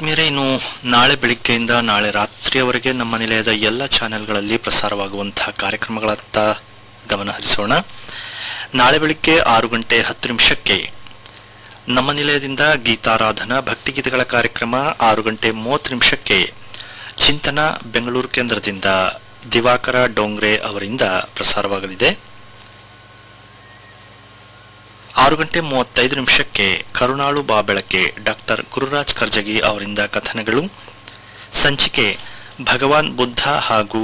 ಆತ್ಮೀಯರೇ ಇನ್ನು ನಾಳೆ ಬೆಳಿಗ್ಗೆಯಿಂದ ನಾಳೆ ರಾತ್ರಿಯವರೆಗೆ ನಮ್ಮ ನಿಲಯದ ಎಲ್ಲ ಚಾನೆಲ್ಗಳಲ್ಲಿ ಪ್ರಸಾರವಾಗುವಂತಹ ಕಾರ್ಯಕ್ರಮಗಳತ್ತ ಗಮನ ಹರಿಸೋಣ ನಾಳೆ ಬೆಳಿಗ್ಗೆ ಆರು ಗಂಟೆ ಹತ್ತು ನಿಮಿಷಕ್ಕೆ ನಮ್ಮ ನಿಲಯದಿಂದ ಗೀತಾರಾಧನಾ ಭಕ್ತಿಗೀತೆಗಳ ಕಾರ್ಯಕ್ರಮ ಆರು ಗಂಟೆ ಮೂವತ್ತು ನಿಮಿಷಕ್ಕೆ ಚಿಂತನ ಬೆಂಗಳೂರು ಕೇಂದ್ರದಿಂದ ದಿವಾಕರ ಡೋಂಗ್ರೆ ಅವರಿಂದ ಪ್ರಸಾರವಾಗಲಿದೆ ಆರು ಗಂಟೆ ಮೂವತ್ತೈದು ನಿಮಿಷಕ್ಕೆ ಕರುಣಾಳು ಬಾಬೆಳಕೆ ಡಾಕ್ಟರ್ ಗುರುರಾಜ್ ಕರ್ಜಗಿ ಅವರಿಂದ ಕಥನಗಳು ಸಂಚಿಕೆ ಭಗವಾನ್ ಬುದ್ಧ ಹಾಗೂ